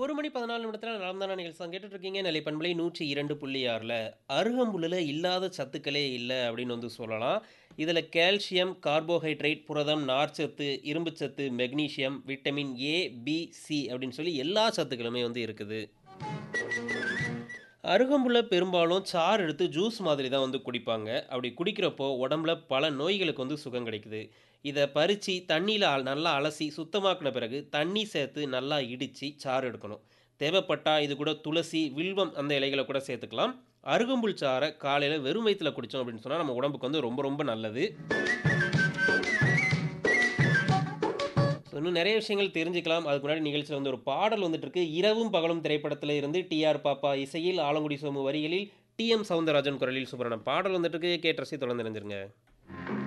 ஒரு மணி 14 நிமிடத்துல நலம் தானா நிகழ்ச்சி தான் கேட்டுட்டு இருக்கீங்க. நிலை பண்பலை 102.6ல அருகம்புல்லுல இல்லாத சத்துக்களே இல்ல அப்படின்னு வந்து சொல்லலாம். இதுல கால்சியம், கார்போஹைட்ரேட், புரதம், நார்ச்சத்து, இரும்புச்சத்து, magnesium, vitamin A, B, C அப்படின்னு சொல்லி எல்லா சத்துக்களுமே வந்து இருக்குது. அருகம்புல்ல பெரும்பாலும் சாறு எடுத்து ஜூஸ் மாதிரி தான் வந்து குடிப்பாங்க. அப்படி குடிக்கிறப்போ உடம்புல பல நோய்களுக்கு வந்து சுகம் கிடைக்குது. இத பறிச்சு தண்ணீல அ நல்லா அலசி சுத்தமாக்குன பிறகு தண்ணி சேர்த்து நல்லா இடிச்சு சாறு எடுக்கணும். தேவைப்பட்டா இது கூட துளசி, வில்வம் அந்த இலைகள கூட சேர்த்துக்கலாம். அருகம்புல் சாற காலையில வெறும் வயித்துல குடிச்சோம் அப்படின்னு சொன்னா நம்ம உடம்புக்கு வந்து ரொம்ப ரொம்ப நல்லது. ஸோ இன்னும் நிறைய விஷயங்கள் தெரிஞ்சுக்கலாம். அதுக்கு முன்னாடி நிகழ்ச்சியில வந்து ஒரு பாடல் வந்துட்டு இருக்கு. இரவும் பகலும் திரைப்படத்தில இருந்து டி.ஆர். பாப்பா இசையில், ஆலங்குடி சோமு வரிகளில், டி.எம். சௌந்தரராஜன் குரலில் சூப்பரான பாடல் வந்துட்டு இருக்கு. கேட்டு ரசித்து தொடர்ந்து இணைஞ்சிருங்க.